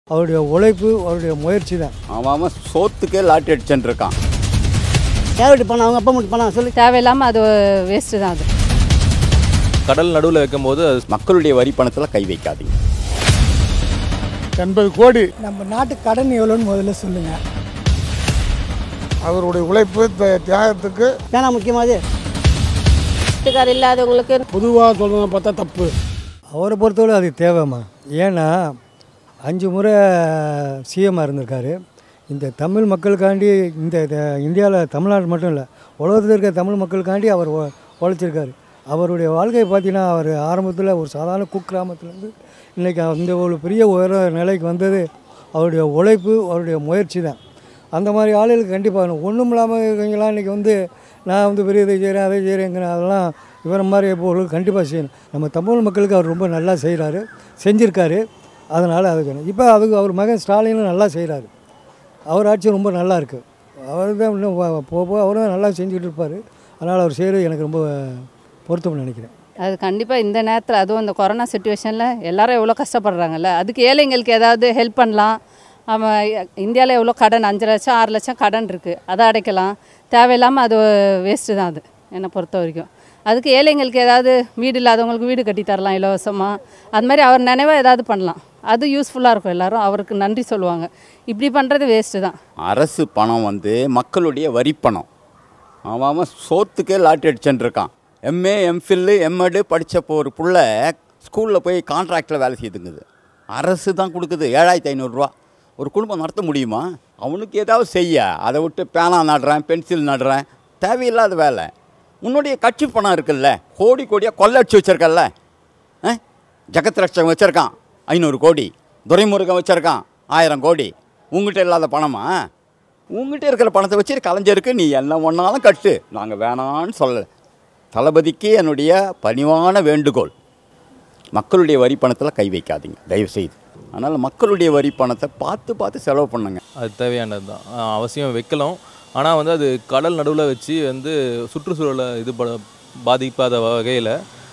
அவருடைய உழைப்பு அவருடைய முயற்சி தான் அவன் அவன் சோத்துக்கே லாட்டி அடிச்சுட்டு இருக்கான் தேவைட்டு பணம் அவங்க அப்பா மட்டும் பணம் சொல்லி தேவையில்லாமல் அது வேஸ்ட்டு தான் அது கடல் நடுவில் வைக்கும்போது அது மக்களுடைய வரி பணத்தில் கை வைக்காதீங்க எண்பது கோடி நம்ம நாட்டு கடன் எவ்வளோன்னு முதல்ல சொல்லுங்க அவருடைய உழைப்பு த- தியாகத்துக்கு ஏன்னா முக்கியமாவது வீட்டுக்கார் இல்லாதவங்களுக்கு பொதுவாக சொல்லணும் பார்த்தா தப்பு அவரை பொறுத்தவரை அது தேவைம்மா ஏன்னா அஞ்சு முறை சிஎம்மாக இருந்திருக்காரு இந்த தமிழ் மக்களுக்காண்டி இந்த இந்தியாவில் தமிழ்நாடு மட்டும் இல்லை உலகத்தில் இருக்க தமிழ் மக்களுக்காண்டி அவர் உ- உழைச்சிருக்காரு அவருடைய வாழ்க்கையை பார்த்தீங்கன்னா அவர் ஆரம்பத்தில் ஒரு சாதாரண குக்கிராமத்துலேருந்து இன்றைக்கி அந்த ஒரு பெரிய உயர நிலைக்கு வந்தது அவருடைய உழைப்பு அவருடைய முயற்சி தான் அந்த மாதிரி ஆளுகளுக்கு கண்டிப்பாக ஒன்றும் இல்லாமல் இருக்கவங்களாம் இன்றைக்கி வந்து நான் வந்து பெரிய இதை செய்கிறேன் அதை செய்கிறேங்கிற அதெல்லாம் இவரை மாதிரி பொருள் கண்டிப்பாக செய்யணும் நம்ம தமிழ் மக்களுக்கு அவர் ரொம்ப நல்லா செய்கிறாரு செஞ்சுருக்காரு அதனால் அதுக்கு இப்போ அதுக்கு அவர் மகன் ஸ்டாலினும் நல்லா செய்கிறாரு அவர் ஆட்சி ரொம்ப நல்லா இருக்குது அவர் தான் இன்னும் வ- போக போக அவரும் தான் நல்லா செஞ்சுக்கிட்டு இருப்பார் அதனால் அவர் செய்கிறது எனக்கு ரொம்ப பொருத்தம்னு நினைக்கிறேன் அது கண்டிப்பாக இந்த நேரத்தில் அதுவும் இந்த கொரோனா சுச்சுவேஷனில் எல்லாரும் எவ்வளோ கஷ்டப்படுறாங்கல்ல அதுக்கு ஏழைங்களுக்கு ஏதாவது ஹெல்ப் பண்ணலாம் அவன் இந்தியாவில் எவ்வளோ கடன் அஞ்சு லட்சம் ஆறு லட்சம் கடன் இருக்குது அதை அடைக்கலாம் தேவையில்லாமல் அது வேஸ்ட்டு தான் அது என்னை பொறுத்த வரைக்கும் அதுக்கு ஏழைங்களுக்கு ஏதாவது வீடு இல்லாதவங்களுக்கு வீடு கட்டி தரலாம் இலவசமாக அது மாதிரி அவர் நினைவாக ஏதாவது பண்ணலாம் அது யூஸ்ஃபுல்லாக இருக்கும் எல்லாரும் அவருக்கு நன்றி சொல்லுவாங்க இப்படி பண்ணுறது வேஸ்ட்டு தான் அரசு பணம் வந்து மக்களுடைய வரி பணம் அவன் அவன் சோத்துக்கே லாட்டி அடிச்சுட்டு இருக்கான் எம்ஏ எம்ஃபில்லு எம்எடு படித்த ஒரு புள்ள ஸ்கூலில் போய் கான்ட்ராக்டில் வேலை செய்துங்குது அரசு தான் கொடுக்குது ஏழாயிரத்தி ஐநூறுரூவா ஒரு குடும்பம் நடத்த முடியுமா அவனுக்கு ஏதாவது செய்ய அதை விட்டு பேனா நடுறேன் பென்சில் நடுறேன் தேவையில்லாத வேலை உன்னுடைய கட்சி பணம் இருக்குல்ல கோடி கோடியாக கொள்ளடிச்சு வச்சுருக்கல்ல ஆ ஜெகத் ரட்சகம் வச்சுருக்கான் ஐநூறு கோடி துரைமுருகன் வச்சுருக்கான் ஆயிரம் கோடி உங்ககிட்ட இல்லாத பணமா உங்ககிட்ட இருக்கிற பணத்தை வச்சு கலைஞருக்கு நீ என்ன ஒன்றாலும் கட்டு நாங்கள் வேணான்னு சொல்லலை தளபதிக்கு என்னுடைய பணிவான வேண்டுகோள் மக்களுடைய வரி பணத்தில் கை வைக்காதீங்க தயவு செய்து அதனால் மக்களுடைய வரி பணத்தை பார்த்து பார்த்து செலவு பண்ணுங்க அது தேவையானது தான் ஆஹ் அவசியம் வைக்கலாம் ஆனால் வந்து அது கடல் நடுவில் வச்சு வந்து சுற்றுச்சூழலை இது ப பாதிக்காத வகையில்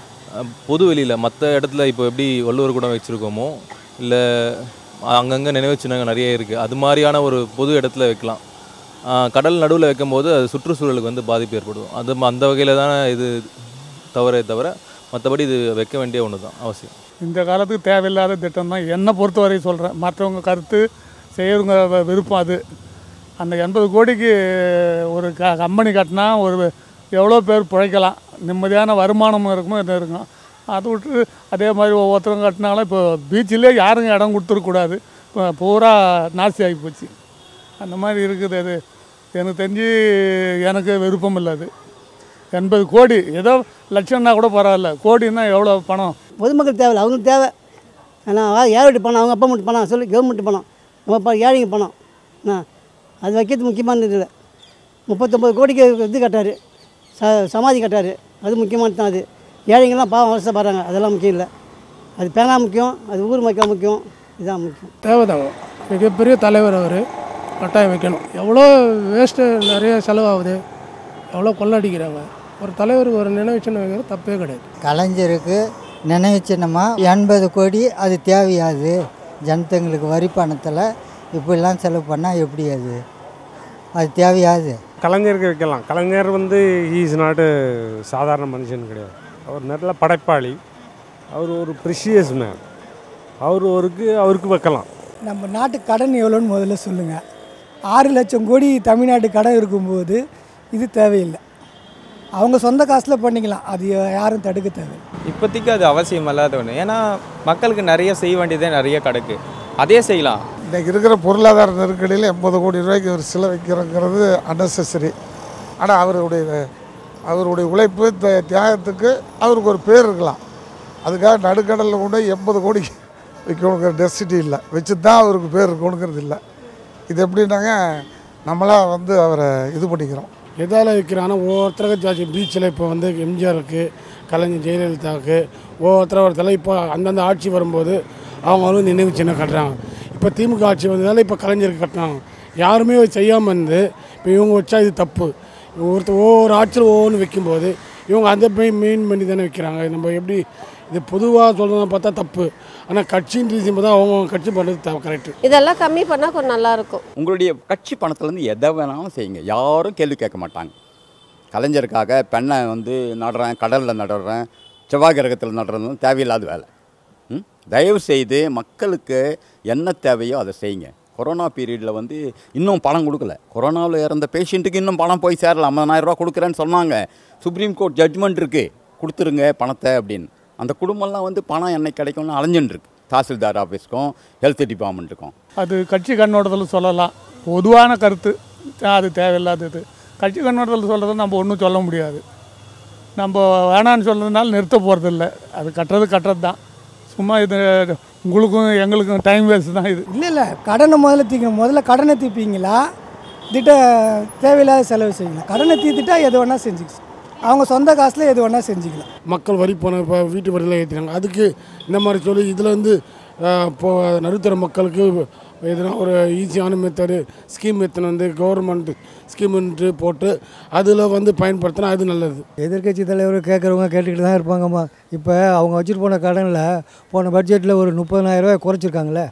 பொது வெளியில் மற்ற இடத்துல இப்போ எப்படி வள்ளுவர் கூடம் வச்சுருக்கோமோ இல்லை அங்கங்கே நினைவு சின்னங்கள் நிறைய இருக்குது அது மாதிரியான ஒரு பொது இடத்துல வைக்கலாம் ஆஹ் கடல் நடுவில் வைக்கும்போது அது சுற்றுச்சூழலுக்கு வந்து பாதிப்பு ஏற்படும் அது ம- அந்த வகையில் தான் இது தவறே தவிர மற்றபடி இது வைக்க வேண்டிய ஒன்று தான் அவசியம் இந்த காலத்துக்கு தேவையில்லாத திட்டம் தான் என்னை பொறுத்தவரை சொல்கிறேன் மற்றவங்க கருத்து செய்யறவங்க வ- விருப்பம் அது அந்த எண்பது கோடிக்கு ஒரு க கம்பெனி கட்டினா ஒரு எவ்வளோ பேர் பிழைக்கலாம் நிம்மதியான வருமானமும் இருக்கும் இது இருக்கும் அதை விட்டு அதே மாதிரி ஒவ்வொருத்தரும் கட்டினாலும் இப்போ பீச்சிலே யாரும் இடம் கொடுத்துருக்கூடாது இப்போ பூரா நாசி ஆகி போச்சு அந்த மாதிரி இருக்குது அது எனக்கு தெரிஞ்சு எனக்கு விருப்பம் இல்லை அது எண்பது கோடி ஏதோ லட்சம்னா கூட பரவாயில்ல கோடின்னா எவ்வளோ பணம் பொதுமக்கள் தேவை அவங்களுக்கு தேவை ஆனால் ஏழைட்டு பணம் அவங்க அப்பா மட்டும் பணம் சொல்லி கவர்மெண்ட் பணம் நம்ம ப ஏழைங்க பணம் என்ன அது வைக்கிறது முக்கியமானது இல்லை முப்பத்தொம்பது கோடிக்கு இது கட்டார் ச சமாதி கட்டார் அது முக்கியமானது தான் அது ஏழைங்கெல்லாம் பாவம் அவசரப்படுறாங்க அதெல்லாம் முக்கியம் இல்லை அது பேனா முக்கியம் அது ஊர் மக்கள் முக்கியம் இதுதான் முக்கியம் தேவைதாங்க மிகப்பெரிய தலைவர் அவர் கட்டாயம் வைக்கணும் எவ்வளோ வேஸ்ட்டு நிறைய செலவாகுது எவ்வளோ கொள்ளடிக்கிறாங்க ஒரு தலைவருக்கு ஒரு நினைவு சின்னம் வைக்கிறது தப்பே கிடையாது கலைஞருக்கு நினைவு சின்னமாக எண்பது கோடி அது தேவையாது ஜனத்தங்களுக்கு வரி பணத்தில் இப்படிலாம் செலவு பண்ணால் எப்படி அது அது தேவையாது கலைஞருக்கு வைக்கலாம் கலைஞர் வந்து இஸ் நாட்டு சாதாரண மனுஷன் கிடையாது அவர் நல்ல படைப்பாளி அவர் ஒரு ப்ரிஷியஸ் மேன் அவர் ஒருக்கு அவருக்கு வைக்கலாம் நம்ம நாட்டு கடன் எவ்வளோன்னு முதல்ல சொல்லுங்க ஆறு லட்சம் கோடி தமிழ்நாட்டு கடன் இருக்கும்போது இது தேவையில்லை அவங்க சொந்த காசில் பண்ணிக்கலாம் அது யாரும் தடுக்க தேவை இப்போதைக்கு அது அவசியம் இல்லாத ஒன்று ஏன்னா மக்களுக்கு நிறைய செய்ய வேண்டியதே நிறைய கிடக்கு அதே செய்யலாம் இன்றைக்கி இருக்கிற பொருளாதார நெருக்கடியில் எண்பது கோடி ரூபாய்க்கு ஒரு சிலை வைக்கிறோங்கிறது அன்னெசரி ஆனால் அவருடைய அவருடைய உழைப்பு த- தியாகத்துக்கு அவருக்கு ஒரு பேர் இருக்கலாம் அதுக்காக நடுக்கடலில் கொண்டு போய் எண்பது கோடிக்கு வைக்கணுங்கிற டெசிட்டி இல்லை வச்சு தான் அவருக்கு பேர் இருக்கணுங்கிறது இல்லை இது எப்படின்னாங்க நம்மளா வந்து அவரை இது பண்ணிக்கிறோம் எதால் வைக்கிறாங்கன்னா ஒவ்வொருத்தருக்கு ஜாஸ்தி பீச்சில் இப்போ வந்து எம்ஜிஆருக்கு கலைஞர் ஜெயலலிதாவுக்கு ஒவ்வொருத்தர் ஒரு தலை இப்போ அந்தந்த ஆட்சி வரும்போது அவங்க வந்து நினைவு சின்னம் கட்டுறாங்க இப்போ திமுக ஆட்சி வந்ததால் இப்போ கலைஞருக்கு கட்டினாங்க யாருமே செய்யாமல் இருந்து இப்போ இவங்க வச்சா இது தப்பு ஒருத்தர் ஒவ்வொரு ஆட்சியில் ஒவ்வொன்று வைக்கும்போது இவங்க அந்த மெயின் மெயின் பண்ணி தானே வைக்கிறாங்க நம்ம எப்படி இது பொதுவாக சொல்கிறதா பார்த்தா தப்பு ஆனால் கட்சியின் ரீதியும் தான் அவங்க கட்சி பண்ணுறது கரெக்டு இதெல்லாம் கம்மி பண்ணால் கொஞ்சம் நல்லாயிருக்கும் உங்களுடைய கட்சி பணத்துலேருந்து எதை வேணாலும் செய்யுங்க யாரும் கேள்வி கேட்க மாட்டாங்க கலைஞருக்காக பெண்ணை வந்து நடுறேன் கடலில் நடுறேன் செவ்வாய் கிரகத்தில் நடுறது தேவையில்லாத வேலை ம்? தயவு செய்து மக்களுக்கு என்ன தேவையோ அதை செய்யுங்க கொரோனா பீரியடில் வந்து இன்னும் பணம் கொடுக்கல கொரோனாவில் இறந்த பேஷண்ட்டுக்கு இன்னும் பணம் போய் சேரல ஐம்பதாயிரம் ரூபா கொடுக்குறேன்னு சொன்னாங்க சுப்ரீம் கோர்ட் ஜட்ஜ்மெண்ட் இருக்குது கொடுத்துருங்க பணத்தை அப்படின்னு அந்த குடும்பம்லாம் வந்து பணம் என்னைக்கு கிடைக்கும்னு அலைஞ்சுன்னு இருக்கு தாசில்தார் ஆஃபீஸ்க்கும் ஹெல்த் டிபார்ட்மெண்ட்டுக்கும் அது கட்சி கண்ணோட்டத்தில் சொல்லலாம் பொதுவான கருத்து அது தேவையில்லாதது கட்சி கண்ணோட்டத்தில் சொல்கிறது நம்ம ஒன்றும் சொல்ல முடியாது நம்ம வேணான்னு சொல்கிறதுனால நிறுத்த போகிறதில்ல அது கட்டுறது கட்டுறது தான் சும்மா இது உங்களுக்கும் எங்களுக்கும் டைம் வேஸ்ட் தான் இது இல்லை இல்லை கடனை முதல்ல தீக்கணும் முதல்ல கடனை தீர்ப்பீங்களா திட்ட தேவையில்லாத செலவு செய்யலாம் கடனை தீர்த்துட்டா எது வேணால் செஞ்சுக்கலாம் அவங்க சொந்த காசில் எது வேணால் செஞ்சுக்கலாம் மக்கள் வரி பணம் இப்போ வீட்டு வரியில் ஏற்றினாங்க அதுக்கு இந்த மாதிரி சொல்லி இதில் வந்து அஹ், இப்போ நடுத்தர மக்களுக்கு எதுனா ஒரு ஈஸியான மெத்தடு ஸ்கீம் எத்தனை வந்து கவர்மெண்ட் ஸ்கீம்ன்ட்டு போட்டு அதில் வந்து பயன்படுத்தினா அது நல்லது எதிர்க்கட்சி தலைவர் கேட்குறவங்க கேட்டுக்கிட்டு தான் இருப்பாங்கம்மா இப்போ அவங்க வச்சுட்டு போன கடனில் போன பட்ஜெட்டில் ஒரு முப்பதனாயிரரூவா குறைச்சிருக்காங்களே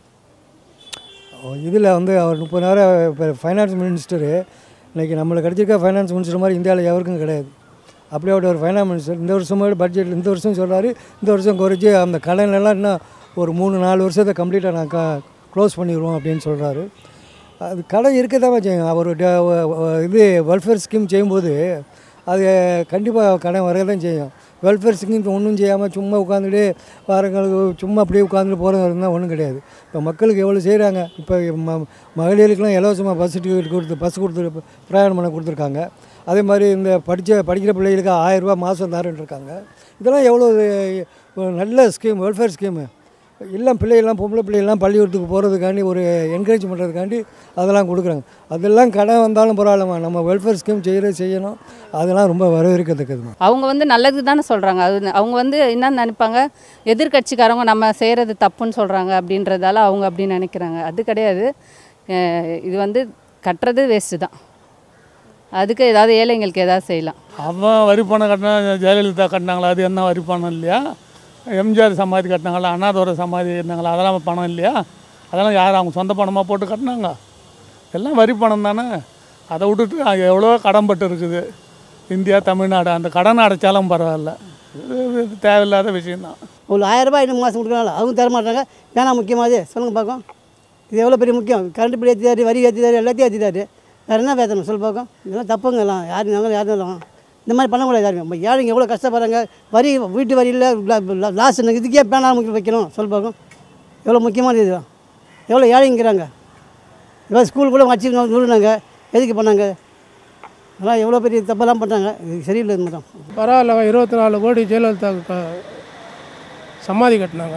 இதில் வந்து அவர் முப்பதாயிரம் இப்போ ஃபைனான்ஸ் மினிஸ்டரு இன்றைக்கி நம்மளுக்கு கிடச்சிருக்க ஃபைனான்ஸ் மினிஸ்டர் மாதிரி இந்தியாவில் எவருக்கும் கிடையாது அப்படியே ஒரு ஃபைனான்ஸ் மினிஸ்டர் இந்த வருஷம் பட்ஜெட்டில் இந்த வருஷம் சொல்கிறாரு இந்த வருஷம் குறைச்சி அந்த கடன் எல்லாம் இன்னும் ஒரு மூணு நாலு வருஷத்தை கம்ப்ளீட்டாக நான் க க்ளோஸ் பண்ணிடுவோம் அப்படின்னு சொல்கிறாரு அது கடன் இருக்க தான் செய்யும் அவர் ட- வ- வ- இது வெல்ஃபேர் ஸ்கீம் செய்யும்போது அது கண்டிப்பாக கடன் வர தான் செய்யும் வெல்ஃபேர் ஸ்கீம் ஒன்றும் செய்யாமல் சும்மா உட்காந்துட்டு வாரங்களுக்கு சும்மா அப்படியே உட்காந்துட்டு போகிறது இருந்தால் ஒன்றும் கிடையாது இப்போ மக்களுக்கு எவ்வளோ செய்கிறாங்க இப்போ ம மகளிருக்கெல்லாம் இலவசமாக பஸ் டிக்கெட் கொடுத்து பஸ் கொடுத்து பிரயாணம் பண்ண கொடுத்துருக்காங்க அதே மாதிரி இந்த படித்த படிக்கிற பிள்ளைகளுக்கு ஆயிரரூபா மாதம் தரேன் இருக்காங்க இதெல்லாம் எவ்வளோ ஒரு நல்ல ஸ்கீம் வெல்ஃபேர் ஸ்கீமு எல்லாம் பிள்ளைகள்லாம் பொம்பளை பிள்ளைகள்லாம் பள்ளிக்கூடத்துக்கு போகிறதுக்காண்டி ஒரு என்கரேஜ் பண்ணுறதுக்காண்டி அதெல்லாம் கொடுக்குறாங்க அதெல்லாம் கடன் வந்தாலும் பரவாயில்லம்மா நம்ம வெல்ஃபேர் ஸ்கீம் செய்கிறது செய்யணும் அதெல்லாம் ரொம்ப வரவேற்கத்தக்கதுமா அவங்க வந்து நல்லது தானே சொல்கிறாங்க அது அவங்க வந்து என்ன நினைப்பாங்க எதிர்க்கட்சிக்காரங்க நம்ம செய்கிறது தப்புன்னு சொல்கிறாங்க அப்படின்றதால அவங்க அப்படி நினைக்கிறாங்க அது கிடையாது அஹ் இது வந்து கட்டுறது வேஸ்ட்டு தான் அதுக்கு ஏதாவது ஏழைங்களுக்கு ஏதாவது செய்யலாம் அவன் வரி பணம் கட்டினா ஜெயலலிதா கட்டினாங்களா அது என்ன வரி பணம் இல்லையா எம்ஜிஆர் சமாதி கட்டினாங்களா அண்ணாதுரை சமாதி கட்டினாங்களா அதெல்லாம் பணம் இல்லையா அதெல்லாம் யார் அவங்க சொந்த பணமாக போட்டு கட்டினாங்க எல்லாம் வரி பணம் தானே அதை விட்டுட்டு அங்க எவ்வளோ கடன்பட்டு இருக்குது இந்தியா தமிழ்நாடு அந்த கடன் அடைச்சாலும் பரவாயில்ல இது இது தேவையில்லாத விஷயந்தான் ஒரு ஆயிரம் ரூபாய் இன்னும் மாதம் கொடுக்குறாங்க அவங்க தர மாட்டாங்க வேணாம் முக்கியமாது சொல்லுங்கள் பார்க்கும் இது எவ்வளோ பெரிய முக்கியம் கரண்ட் பில் ஏற்றிதாரு வரி ஏற்றிதாரு எல்லாத்தையும் ஏற்றிதாரு வேறு என்ன வேத்தணும் சொல்லு பார்க்கும் இதெல்லாம் தப்புங்க எல்லாம் யாரும் நாங்கள் யாரும் இல்லை இந்த மாதிரி பண்ணக்கூடாது யாருமே நம்ம ஏழைங்க எவ்வளோ கஷ்டப்படுறாங்க வரி வீட்டு வரியில் லாஸ் இதுக்கே பேனா முக்கியம் வைக்கணும் சொல்லு பார்க்கும் எவ்வளோ முக்கியமானது இதுதான் எவ்வளோ ஏழைங்கிறாங்க இவ்வளோ ஸ்கூல் கூட வச்சு நூறுனாங்க எதுக்கு பண்ணாங்க அதெல்லாம் எவ்வளோ பெரிய தப்பெல்லாம் பண்ணுறாங்க இது சரியில்லை இது மட்டும் பரவாயில்ல இருபத்தி நாலு கோடி ஜெயலலிதாவுக்கு க- சமாதி கட்டினாங்க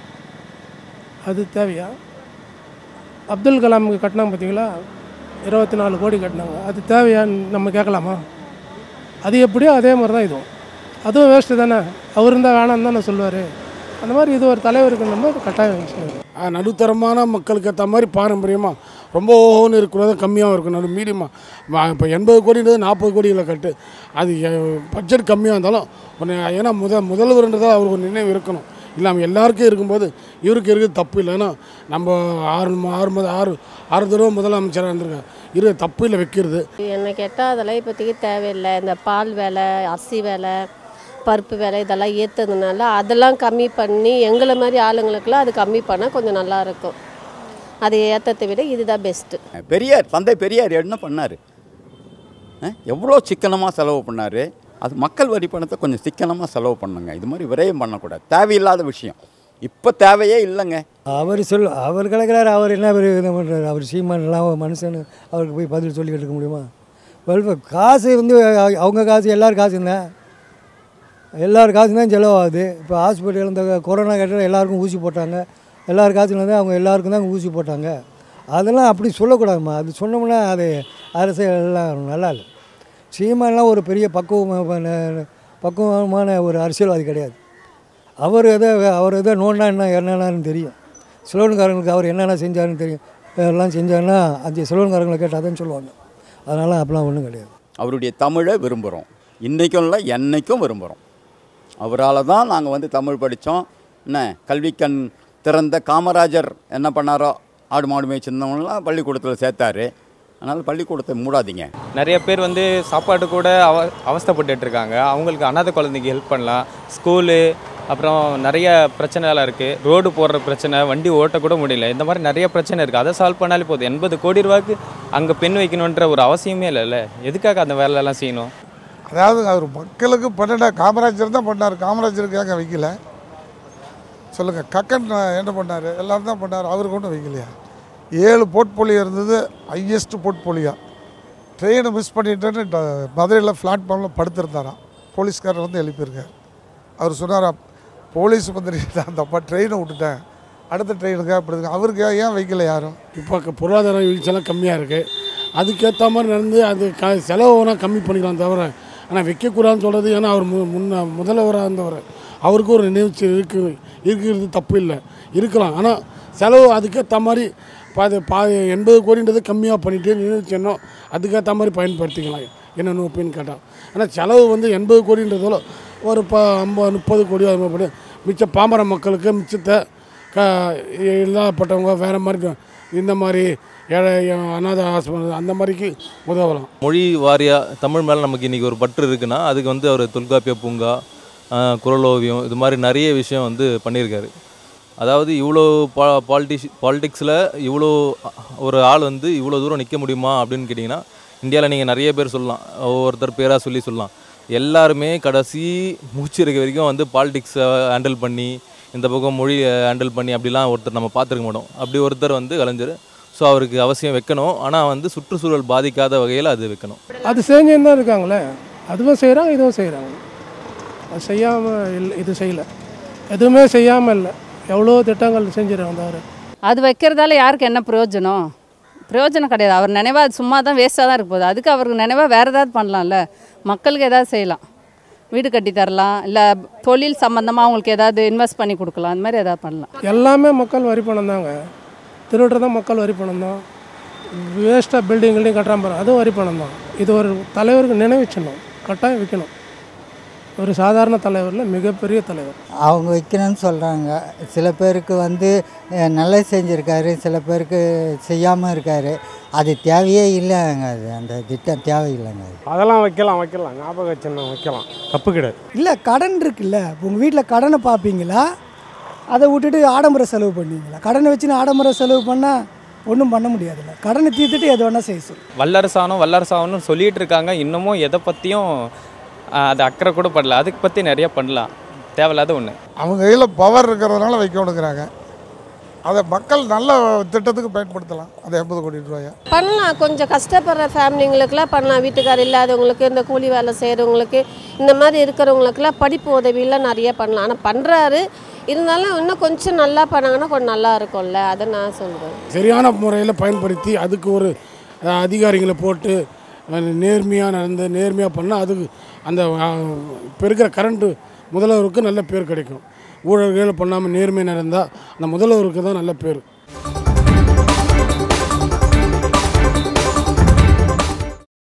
அது தேவையா அப்துல் கலாமுக்கு கட்டினாங்க பார்த்தீங்களா இருபத்தி நாலு கோடி கட்டினாங்க அது தேவையான்னு நம்ம கேட்கலாமா அது எப்படியோ அதே மாதிரி தான் இதுவும் அதுவும் வேஸ்ட்டு தானே அவர் இருந்தால் வேணாம்னு தானே சொல்லுவார் அந்த மாதிரி இது ஒரு தலைவருக்கு நம்ம கட்டாயம் விஷயம் அஹ் நடுத்தரமான மக்களுக்கு ஏற்ற மாதிரி பாரம்பரியமாக ரொம்ப ஓஹோன்னு இருக்கிறத கம்மியாகவும் இருக்கும் நடு மீடியமாக இப்போ எண்பது கோடின்றது நாற்பது கோடிகளை கட்டு அது பட்ஜெட் கம்மியாக இருந்தாலும் ஒன்று ஏன்னா முத முதல்வர்ன்றதை அவருக்கு ஒரு நினைவு இருக்கணும் இல்லாமல் எல்லாருக்கும் இருக்கும்போது இவருக்கு இருக்குது தப்பு இல்லை ஏன்னா நம்ம ஆறு ம- ஆறு மத ஆறு ஆறு தடவை முதலமைச்சராக இருந்திருக்காரு இரு தப்பு இல்லை வைக்கிறது என்னை கேட்டால் அதெல்லாம் இப்போதைக்கு தேவையில்லை இந்த பால் விலை அரிசி விலை பருப்பு விலை இதெல்லாம் ஏற்றதுனால அதெல்லாம் கம்மி பண்ணி எங்களை மாதிரி ஆளுங்களுக்கெல்லாம் அது கம்மி பண்ணால் கொஞ்சம் நல்லா இருக்கும் அதை ஏற்றத்தை விட இதுதான் பெஸ்ட்டு பெரியார் தந்தை பெரியார் என்ன பண்ணார் எவ்வளோ சிக்கனமாக செலவு பண்ணார் அது மக்கள் வரி பணத்தை கொஞ்சம் சிக்கனமாக செலவு பண்ணுங்க இது மாதிரி விரயம் பண்ணக்கூடாது தேவையில்லாத விஷயம் இப்போ தேவையே இல்லைங்க அவர் சொல் அவர் கிடக்கிறாரு அவர் என்ன பெரிய இது பண்ணுறாரு அவர் சீமானெல்லாம் மனுஷன் அவருக்கு போய் பதில் சொல்லிக்கிட்டு இருக்க முடியுமா வெல்ஃபேர் காசு வந்து அ- அவங்க காசு எல்லார் காசு தான் எல்லார் காசு தான் செலவாகுது இப்போ ஹாஸ்பிட்டல் இந்த கொரோனா கட்டில் எல்லாருக்கும் ஊசி போட்டாங்க எல்லார் காசுல தான் அவங்க எல்லாருக்கும் தான் ஊசி போட்டாங்க அதெல்லாம் அப்படி சொல்லக்கூடாதும்மா அது சொன்னோம்னா அது அரசியல் எல்லாம் நல்லா இல்லை சீமான்லாம் ஒரு பெரிய பக்குவமான பக்குவமான ஒரு அரசியல்வாதி கிடையாது அவர் எதோ அவர் எதோ நோண்டா என்ன என்னென்னு தெரியும் சிலோன்காரங்களுக்கு அவர் என்னென்ன செஞ்சாருன்னு தெரியும் எல்லாம் செஞ்சாருன்னா அந்த சிலோன்காரங்களை கேட்டால் தான் சொல்லுவாங்க அதனால் அப்படிலாம் ஒன்றும் கிடையாது அவருடைய தமிழை விரும்புகிறோம் இன்றைக்கும் இல்லை என்றைக்கும் விரும்புகிறோம் அவரால் தான் நாங்கள் வந்து தமிழ் படித்தோம் என்ன கல்விக்கண் திறந்த காமராஜர் என்ன பண்ணாரோ ஆடு மாடு மேய்ச்சிருந்தவங்களாம் பள்ளிக்கூடத்தில் சேர்த்தாரு அதனால் பள்ளிக்கூடத்தை மூடாதீங்க நிறைய பேர் வந்து சாப்பாடு கூட அவ அவஸ்தைப்பட்டுட்டு இருக்காங்க அவங்களுக்கு அனாதை குழந்தைக்கு ஹெல்ப் பண்ணலாம் ஸ்கூலு அப்புறம் நிறைய பிரச்சனைலாம் இருக்குது ரோடு போடுற பிரச்சனை வண்டி ஓட்டக்கூட முடியல இந்த மாதிரி நிறைய பிரச்சனை இருக்குது அதை சால்வ் பண்ணாலே போதும் எண்பது கோடி ரூபாய்க்கு அங்கே பெண் வைக்கணுன்ற ஒரு அவசியமே இல்லைல்ல எதுக்காக அந்த வேலையெல்லாம் செய்யணும் அதாவது அவர் மக்களுக்கு பண்ணட காமராஜர் தான் பண்ணார் காமராஜருக்கு ஏங்க வைக்கல சொல்லுங்கள் கக்கன் என்ன பண்ணார் எல்லாரும் தான் பண்ணார் அவருக்கு ஒன்றும் வைக்கலையா ஏழு போர்ட்போலியோ இருந்தது ஹையஸ்ட் போர்ட்போலியோ ட்ரெயினை மிஸ் பண்ணிட்டேன்னு ட- மதுரையில் பிளாட்ஃபார்மில் படுத்திருந்தாராம் போலீஸ்காரர் வந்து எழுப்பியிருக்கார் அவர் சொன்னாராம் போலீஸ் மந்திரி அந்த அப்பா ட்ரெயினை விட்டுட்டேன் அடுத்த ட்ரெயினுக்கு அப்படி இருக்கு. அவருக்கு ஏன் ஏன் வைக்கல யாரும் இப்போ க- பொருளாதார வீழ்ச்சியெல்லாம் கம்மியாக இருக்குது அதுக்கேற்ற மாதிரி நடந்து அது க செலவு வேணால் கம்மி பண்ணிக்கலாம் தவிர ஆனால் வைக்கக்கூடாதுன்னு சொல்கிறது ஏன்னா அவர் மு முன்ன முதல்வராக இருந்தவர் அவருக்கு ஒரு நினைவுச்சி இருக்கு இருக்கிறது தப்பு இல்லை இருக்கலாம் ஆனால் செலவு அதுக்கேற்ற மாதிரி பாதி பா எண்பது கோடின்றது கம்மியாக பண்ணிட்டு நினைவு சின்னம் அதுக்கேற்ற மாதிரி பயன்படுத்திக்கலாம் என்னென்ன ஒப்பின்னு கேட்டால் ஆனால் செலவு வந்து எண்பது கோடின்றதோட ஒரு ப ஐம்பது முப்பது கோடி அது மாதிரி பண்ணி மிச்ச பாமர மக்களுக்கு மிச்சத்தை க இல்லாதப்பட்டவங்க வேறு மாதிரி இந்த மாதிரி ஏழை அனாதை ஆசிரமம் அந்த மாதிரிக்கு உதவலாம் மொழி வாரியாக தமிழ் மேலே நமக்கு இன்றைக்கி ஒரு பற்று இருக்குன்னா அதுக்கு வந்து அவர் தொல்காப்பிய பூங்கா ஆஹ், குறளோவியம் இது மாதிரி நிறைய விஷயம் வந்து பண்ணியிருக்காரு அதாவது இவ்வளோ பா பாலிட்டிஷ் பாலிடிக்ஸில் இவ்வளோ ஒரு ஆள் வந்து இவ்வளோ தூரம் நிற்க முடியுமா அப்படின்னு கேட்டிங்கன்னா இந்தியாவில் நீங்கள் நிறைய பேர் சொல்லலாம் ஒவ்வொருத்தர் பேராக சொல்லி சொல்லலாம் எல்லாருமே கடைசி மூச்சு இருக்க வரைக்கும் வந்து பாலிடிக்ஸை ஹேண்டில் பண்ணி இந்த பக்கம் மொழியை ஹேண்டில் பண்ணி அப்படிலாம் ஒருத்தர் நம்ம பார்த்துருக்க மாட்டோம் அப்படி ஒருத்தர் வந்து கலைஞர் ஸோ அவருக்கு அவசியம் வைக்கணும் ஆனால் வந்து சுற்றுச்சூழல் பாதிக்காத வகையில் அது வைக்கணும் அது செஞ்சுன்னு தான் இருக்காங்களே அதுவும் செய்கிறாங்க இதுவும் செய்கிறாங்க அது செய்யாமல் இல்லை இது செய்யலை எதுவுமே செய்யாமல் இல்லை எவ்வளோ திட்டங்கள் செஞ்சுருக்காங்க தவிர அது வைக்கிறதால யாருக்கு என்ன பிரயோஜனம் பிரயோஜனம் கிடையாது அவர் நினைவா அது சும்மா தான் வேஸ்ட்டாக தான் இருக்க போகுது அதுக்கு அவருக்கு நினைவாக வேறு ஏதாவது பண்ணலாம்ல மக்களுக்கு ஏதாவது செய்யலாம் வீடு கட்டி தரலாம் இல்லை தொழில் சம்மந்தமாக அவங்களுக்கு ஏதாவது இன்வெஸ்ட் பண்ணி கொடுக்கலாம் அந்த மாதிரி ஏதாவது பண்ணலாம் எல்லாமே மக்கள் வரி பணம் தாங்க திருடுறதும் மக்கள் வரி பணம் தான் வேஸ்ட்டாக பில்டிங் கில்டிங் கட்டுறான் பாருங்க அதுவும் வரி பணம் தான் இது ஒரு தலைவருக்கு நினைவு சின்னம் கட்டாயம் வைக்கணும் ஒரு சாதாரண தலைவரில் மிகப்பெரிய தலைவர் அவங்க வைக்கணும்னு சொல்கிறாங்க சில பேருக்கு வந்து அஹ், நல்லது செஞ்சுருக்காரு சில பேருக்கு செய்யாமல் இருக்காரு அது தேவையே இல்லைங்க அது அந்த திட்டம் தேவையில்லைங்க அது அதெல்லாம் வைக்கலாம் வைக்கலாம் ஞாபக சின்னம் வைக்கலாம் தப்பு கிடையாது இல்லை கடன் இருக்குல்ல உங்கள் வீட்டில் கடனை பார்ப்பீங்களா அதை விட்டுட்டு ஆடம்பர செலவு பண்ணுவீங்களா கடனை வச்சுன்னு ஆடம்பர செலவு பண்ணால் ஒன்றும் பண்ண முடியாதுல்ல கடனை தீர்த்துட்டு எது வேணால் செய்ய சொல்லு வல்லரசாகணும் வல்லரசாகணும்னு சொல்லிட்டு இருக்காங்க இன்னமும் எதை பற்றியும் அது அக்கறை கூட படல அதுக்கு பற்றி நிறைய பண்ணலாம் தேவையில்லாத ஒன்று அவங்க கையில் பவர் இருக்கிறதுனால வைக்கணுங்கிறாங்க அதை மக்கள் நல்ல திட்டத்துக்கு பயன்படுத்தலாம் அந்த எண்பது கோடி ரூபாயை பண்ணலாம் கொஞ்சம் கஷ்டப்படுற ஃபேமிலிங்களுக்குலாம் பண்ணலாம் வீட்டுக்கார் இல்லாதவங்களுக்கு இந்த கூலி வேலை செய்கிறவங்களுக்கு இந்த மாதிரி இருக்கிறவங்களுக்குலாம் படிப்பு உதவியெல்லாம் நிறைய பண்ணலாம் ஆனால் பண்ணுறாரு இருந்தாலும் இன்னும் கொஞ்சம் நல்லா பண்ணாங்கன்னா கொஞ்சம் நல்லா இருக்கும்ல அதை நான் சொல்கிறேன் சரியான முறையில் பயன்படுத்தி அதுக்கு ஒரு அஹ், அதிகாரிகளை போட்டு நேர்மையாக நடந்து நேர்மையாக பண்ணால் அதுக்கு அந்த அஹ், இப்போ இருக்கிற கரண்ட்டு முதல்வருக்கு நல்ல பேர் கிடைக்கும் ஊழல்கள் பண்ணாமல் நேர்மை நடந்தால் அந்த முதல்வருக்கு தான் நல்ல பேர்